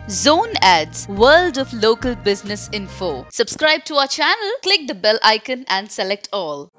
Zone Ads, World of Local Business Info. Subscribe to our channel, click the bell icon and select all.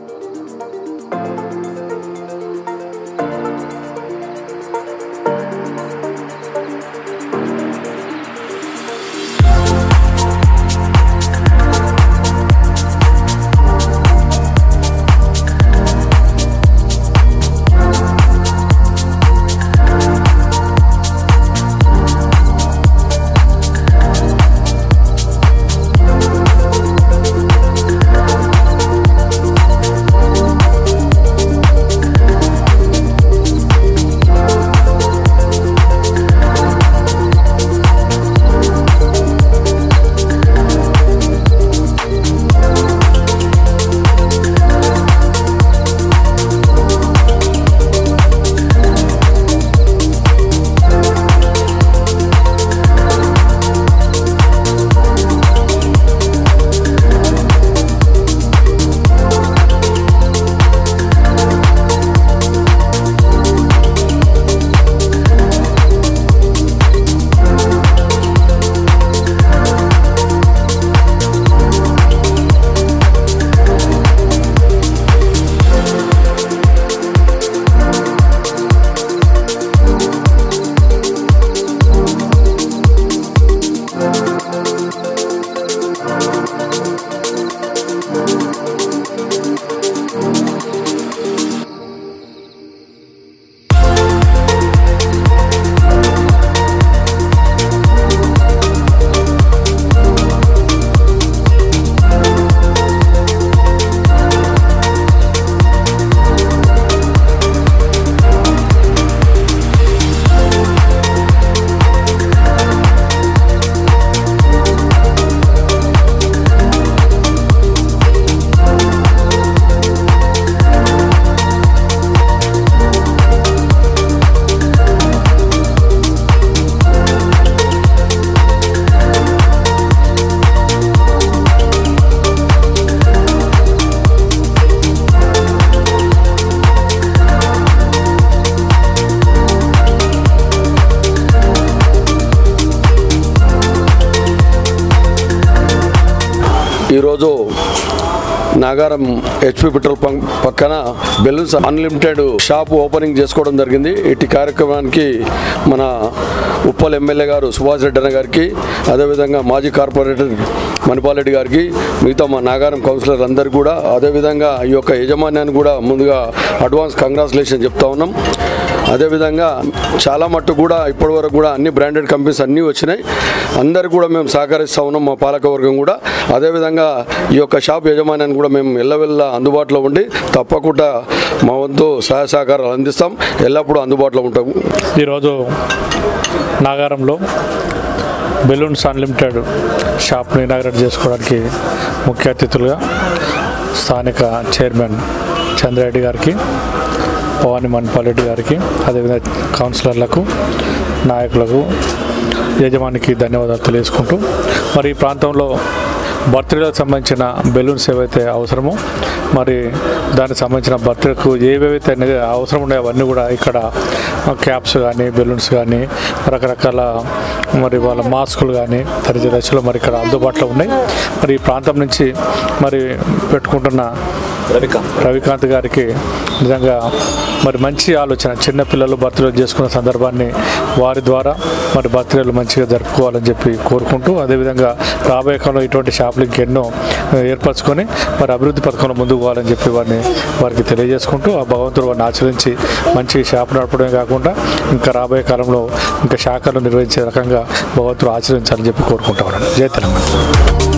ఈరోజు Nagaram HP petrol pump పక్కన balloons unlimited shop opening చేసుకోవడం జరిగింది ఇటు కార్యక్రమానికి మన Uppal MLA గారు సుభాష్ రెడ్డి అన్న గారికి అదేవిధంగా మాజీ కార్పొరేటర్ మణిపాల్ రెడ్డి గారికి మిగతా మా నాగారం కౌన్సిలర్ అందరికీ కూడా అదేవిధంగా ఈ యొక్క యజమాన్యాన్ని కూడా ముందుగా అడ్వాన్స్ కంగ్రాచులేషన్ చెప్తా ఉన్నాం అదేవిధంగా చాలా మట్టు కూడా ఇప్పటివరకు కూడా అన్ని బ్రాండెడ్ కంపెనీస్ అన్నీ వచ్చినాయి అందరు కూడా మేము సహకరిస్తూ ఉన్నాం మా పాలకవర్గం కూడా అదేవిధంగా ఈ యొక్క షాప్ యజమాన్యాన్ని కూడా మేము ఎల్లవెల్ల అందుబాటులో ఉండి తప్పకుండా మా వంతు సహాయ సహకారాలు అందిస్తాం ఎల్లప్పుడూ అందుబాటులో ఉంటాము ఈరోజు నాగారంలో బెలూన్స్ అన్లిమిటెడ్ షాప్ని ఇనాగ్రేట్ చేసుకోవడానికి ముఖ్య అతిథులుగా స్థానిక చైర్మన్ చంద్రారెడ్డి గారికి భవాని మన్పాల్ రెడ్డి గారికి అదేవిధంగా కౌన్సిలర్లకు నాయకులకు యజమానికి ధన్యవాదాలు తెలియజేసుకుంటూ మరి ఈ ప్రాంతంలో బర్త్డేలకు సంబంధించిన బెలూన్స్ ఏవైతే అవసరమో మరి దానికి సంబంధించిన బర్త్డేకు ఏవేవైతే అనేది అవసరం ఉన్నాయో అవన్నీ కూడా ఇక్కడ క్యాప్స్ కానీ బెలూన్స్ కానీ రకరకాల మరి వాళ్ళ మాస్కులు కానీ తదితర దశలో మరి ఇక్కడ అందుబాటులో ఉన్నాయి మరి ఈ ప్రాంతం నుంచి మరి పెట్టుకుంటున్న రవికాంత్ గారికి నిజంగా మరి మంచి ఆలోచన చిన్నపిల్లలు బర్త్డే చేసుకున్న సందర్భాన్ని వారి ద్వారా మరి బర్త్డేలు మంచిగా జరుపుకోవాలని చెప్పి కోరుకుంటూ అదేవిధంగా రాబోయే కాలంలో ఇటువంటి షాపులు ఇంకెన్నో ఏర్పరచుకొని మరి అభివృద్ధి పథకంలో ముందుకు పోవాలని చెప్పి వారిని వారికి తెలియజేసుకుంటూ ఆ భగవంతుడు వారిని ఆచరించి మంచి షాపు నడపడమే కాకుండా ఇంకా రాబోయే కాలంలో ఇంకా శాఖలు నిర్వహించే రకంగా భగవంతుడు ఆచరించాలని చెప్పి కోరుకుంటా ఉన్నాను జై తెలంగాణ